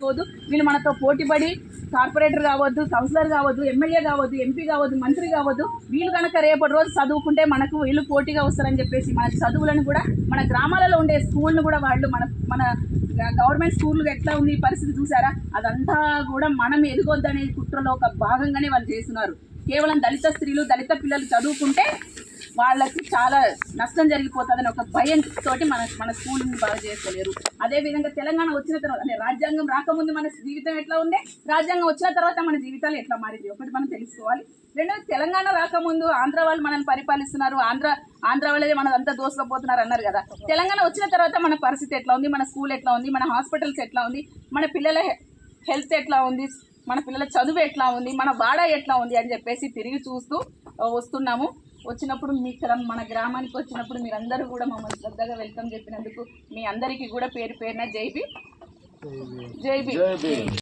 పట్టించుకోవద్దు వీళ్ళు మనతో పోటీపడి కార్పొరేటర్ కావద్దు కౌన్సిలర్ కావద్దు ఎమ్మెల్యే కావద్దు ఎంపీ కావద్దు మంత్రి కావద్దు వీళ్ళు కనుక రేపటి రోజు చదువుకుంటే మనకు వీళ్ళు పోటీగా వస్తారని చెప్పేసి మన చదువులను కూడా మన గ్రామాలలో ఉండే స్కూల్ను కూడా వాళ్ళు మన మన గవర్నమెంట్ స్కూల్ ఎట్లా ఉంది ఈ పరిస్థితి చూసారా అదంతా కూడా మనం ఎదుగొద్దనే కుట్రలో ఒక భాగంగానే వాళ్ళు చేస్తున్నారు కేవలం దళిత స్త్రీలు దళిత పిల్లలు చదువుకుంటే వాళ్ళకి చాలా నష్టం జరిగిపోతుందని ఒక భయం తోటి మన మన స్కూల్ని బాగా చేసుకోలేరు అదే విధంగా తెలంగాణ వచ్చిన తర్వాత అంటే రాజ్యాంగం రాకముందు మన జీవితం ఎట్లా ఉండే రాజ్యాంగం వచ్చిన తర్వాత మన జీవితాలు ఎట్లా మారింది ఒకటి మనం తెలుసుకోవాలి రెండోది తెలంగాణ రాకముందు ఆంధ్ర వాళ్ళు మనల్ని పరిపాలిస్తున్నారు ఆంధ్ర ఆంధ్ర వాళ్ళే మనదంతా దోసుకపోతున్నారు అన్నారు కదా తెలంగాణ వచ్చిన తర్వాత మన పరిస్థితి ఎట్లా ఉంది మన స్కూల్ ఎట్లా ఉంది మన హాస్పిటల్స్ ఎట్లా ఉంది మన పిల్లల హెల్త్ ఎట్లా ఉంది మన పిల్లల చదువు ఎట్లా ఉంది మన వాడ ఎట్లా ఉంది అని చెప్పేసి తిరిగి చూస్తూ ఆ, వస్తున్నాము వచ్చినప్పుడు మీ ఇక్కడ మన గ్రామానికి వచ్చినప్పుడు మీరందరూ కూడా మమ్మల్ని శ్రద్ధగా వెల్కమ్ చెప్పినందుకు మీ అందరికీ కూడా పేరు పేరున జైబీ జైబీ